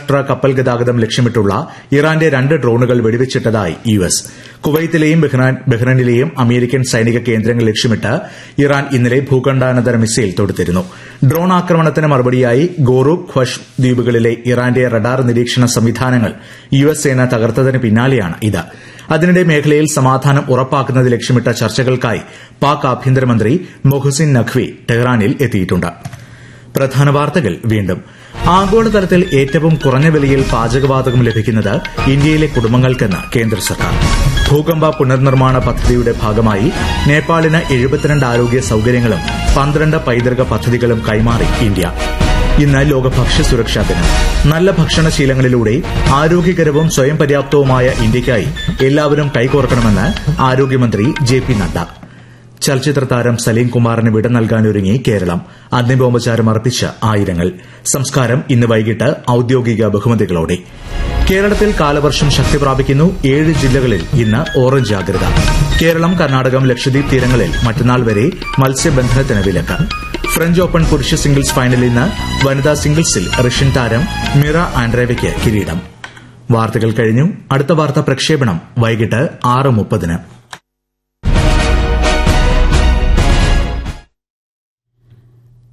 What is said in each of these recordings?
അന്താരാഷ്ട്ര കപ്പൽ ഗതാഗതം ലക്ഷ്യമിട്ടുള്ള ഇറാന്റെ രണ്ട് ഡ്രോണുകൾ വെടിവെച്ചിട്ടതായി യു എസ് കുവൈത്തിലെയും ബഹ്റൈനിലെയും അമേരിക്കൻ സൈനിക കേന്ദ്രങ്ങൾ ലക്ഷ്യമിട്ട് ഇറാൻ ഇന്നലെ ഭൂഖണ്ഡാനന്തര മിസൈൽ തൊടുത്തിരുന്നു ഡ്രോൺ ആക്രമണത്തിന് മറുപടിയായി ഗോറൂബ് ഖ്വഷ് ദ്വീപുകളിലെ ഇറാന്റെ റഡാർ നിരീക്ഷണ സംവിധാനങ്ങൾ യു എസ് സേന തകർത്തതിന് പിന്നാലെയാണ് ഇത് അതിനിടെ മേഖലയിൽ സമാധാനം ഉറപ്പാക്കുന്നത് ലക്ഷ്യമിട്ട ചർച്ചകൾക്കായി പാക് ആഭ്യന്തരമന്ത്രി മൊഹസിൻ നഖ്വി ടെഹ്റാനിൽ എത്തിയിട്ടുണ്ട് പ്രധാന വാർത്തകൾ വീണ്ടും ആഗോളതലത്തിൽ ഏറ്റവും കുറഞ്ഞ വിലയിൽ പാചകവാതകം ലഭിക്കുന്നത് ഇന്ത്യയിലെ കുടുംബങ്ങൾക്കെന്ന് കേന്ദ്ര സർക്കാർ ഭൂകമ്പ പുനർനിർമ്മാണ പദ്ധതിയുടെ ഭാഗമായി നേപ്പാളിന് എഴുപത്തിരണ്ട് ആരോഗ്യ സൌകര്യങ്ങളും പന്ത്രണ്ട് പൈതൃക പദ്ധതികളും കൈമാറി ഇന്ത്യ ഇന്ന് ലോക ഭക്ഷ്യസുരക്ഷാ ദിനം നല്ല ഭക്ഷണശീലങ്ങളിലൂടെ ആരോഗ്യകരവും സ്വയം പര്യാപ്തവുമായ ഇന്ത്യയ്ക്കായി എല്ലാവരും കൈകോർക്കണമെന്ന് ആരോഗ്യമന്ത്രി ജെ പി നദ്ദ ചലച്ചിത്ര താരം സലീം കുമാറിന് വിട നൽകാനൊരുങ്ങി കേരളം അന്തിമോപചാരം അർപ്പിച്ച് ആയിരങ്ങൾ സംസ്കാരം ഇന്ന് വൈകിട്ട് ഔദ്യോഗിക ബഹുമതികളോടെ കേരളത്തിൽ കാലവർഷം ശക്തി പ്രാപിക്കുന്നു ഏഴ് ജില്ലകളിൽ ഇന്ന് ഓറഞ്ച് ജാഗ്രത കേരളം കർണാടകം ലക്ഷദ്വീപ് തീരങ്ങളിൽ മറ്റന്നാൾ വരെ മത്സ്യബന്ധനത്തിന് വിലക്ക് ഫ്രഞ്ച് ഓപ്പൺ പുരുഷ സിംഗിൾസ് ഫൈനലിൽ ഇന്ന് വനിതാ സിംഗിൾസിൽ റഷ്യൻ താരം മിറ ആൻഡ്രേവയ്ക്ക് കിരീടം വാർത്തകൾ കഴിഞ്ഞു അടുത്ത വാർത്താ പ്രക്ഷേപണം വൈകിട്ട് ആറ് മുപ്പതിന്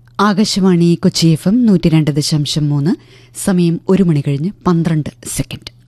ആകാശവാണി കൊച്ചി എഫ് എം നൂറ്റി രണ്ട് ദശാംശം മൂന്ന് സമയം ഒരു മണി കഴിഞ്ഞ് പന്ത്രണ്ട് സെക്കൻഡ്